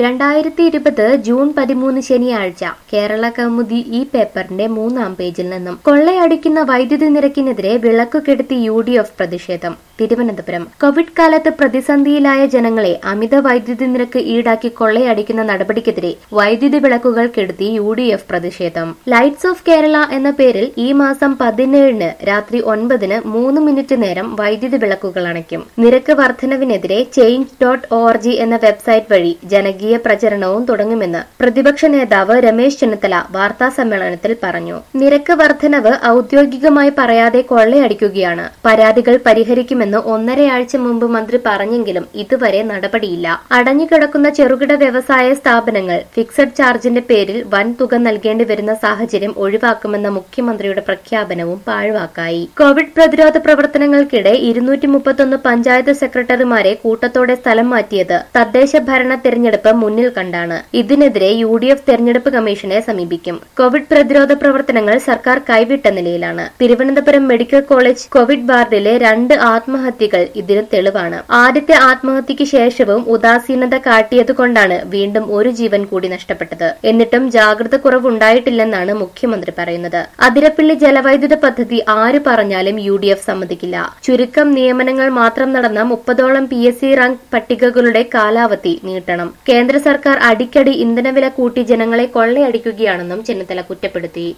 രണ്ടായിരത്തി ഇരുപത് ജൂൺ പതിമൂന്ന് ശനിയാഴ്ച കേരള കൗമുദി ഈ പേപ്പറിന്റെ മൂന്നാം പേജിൽ നിന്നും കൊള്ളയടിക്കുന്ന വൈദ്യുതി നിരക്കിനെതിരെ വിളക്കു കെടുത്തി യു ഡി എഫ് പ്രതിഷേധം തിരുവനന്തപുരം കോവിഡ് കാലത്ത് പ്രതിസന്ധിയിലായ ജനങ്ങളെ അമിത വൈദ്യുതി നിരക്ക് ഈടാക്കി കൊള്ളയടിക്കുന്ന നടപടിക്കെതിരെ വൈദ്യുതി വിളക്കുകൾ കെടുത്തി യു ഡി എഫ് പ്രതിഷേധം ലൈറ്റ്സ് ഓഫ് കേരള എന്ന പേരിൽ ഈ മാസം പതിനേഴിന് രാത്രി ഒൻപതിന് മൂന്ന് മിനിറ്റ് നേരം വൈദ്യുതി വിളക്കുകൾ അണയ്ക്കും നിരക്ക് വർധനവിനെതിരെ change dot O R G എന്ന വെബ്സൈറ്റ് വഴി ജനകീയ പ്രചരണവും തുടങ്ങുമെന്ന് പ്രതിപക്ഷ നേതാവ് രമേശ് ചെന്നിത്തല വാർത്താ സമ്മേളനത്തിൽ പറഞ്ഞു നിരക്ക് വർധനവ് ഔദ്യോഗികമായി പറയാതെ കൊള്ളയടിക്കുകയാണ് പരാതികൾ പരിഹരിക്കുമെന്ന് ഒന്നരയാഴ്ച മുമ്പ് മന്ത്രി പറഞ്ഞെങ്കിലും ഇതുവരെ നടപടിയില്ല അടഞ്ഞുകിടക്കുന്ന ചെറുകിട വ്യവസായ സ്ഥാപനങ്ങൾ ഫിക്സഡ് ചാർജിന്റെ പേരിൽ വൻ തുക നൽകേണ്ടി വരുന്ന സാഹചര്യം ഒഴിവാക്കുമെന്ന മുഖ്യമന്ത്രിയുടെ പ്രഖ്യാപനവും പാഴ്വാക്കായി കോവിഡ് പ്രതിരോധ പ്രവർത്തനങ്ങൾക്കിടെ ഇരുന്നൂറ്റി മുപ്പത്തൊന്ന് പഞ്ചായത്ത് സെക്രട്ടറിമാരെ കൂട്ടത്തോടെ സ്ഥലം മാറ്റിയത് തദ്ദേശ ഭരണ തെരഞ്ഞെടുപ്പ് മുന്നിൽ കണ്ടാണ് ഇതിനെതിരെ യു ഡി എഫ് തെരഞ്ഞെടുപ്പ് കമ്മീഷനെ സമീപിക്കും കോവിഡ് പ്രതിരോധ പ്രവർത്തനങ്ങൾ സർക്കാർ കൈവിട്ട നിലയിലാണ് തിരുവനന്തപുരം മെഡിക്കൽ കോളേജ് കോവിഡ് വാർഡിലെ രണ്ട് ആത്മഹത്യകൾ ഇതിന് തെളിവാണ് ആദ്യത്തെ ആത്മഹത്യക്ക് ശേഷവും ഉദാസീനത കാട്ടിയതുകൊണ്ടാണ് വീണ്ടും ഒരു ജീവൻ കൂടി നഷ്ടപ്പെട്ടത് എന്നിട്ടും ജാഗ്രത കുറവുണ്ടായിട്ടില്ലെന്നാണ് മുഖ്യമന്ത്രി പറയുന്നത് അതിരപ്പിള്ളി ജലവൈദ്യുത പദ്ധതി ആര് പറഞ്ഞാലും യു ഡി എഫ് സമ്മതിക്കില്ല ചുരുക്കം നിയമനങ്ങൾ മാത്രം നടന്ന മുപ്പതോളം പി എസ് സി റാങ്ക് പട്ടികകളുടെ കാലാവധി നീട്ടണം കേന്ദ്ര സർക്കാർ അടിക്കടി ഇന്ധനവില കൂട്ടി ജനങ്ങളെ കൊള്ളയടിക്കുകയാണെന്നും ചെന്നിത്തല കുറ്റപ്പെടുത്തി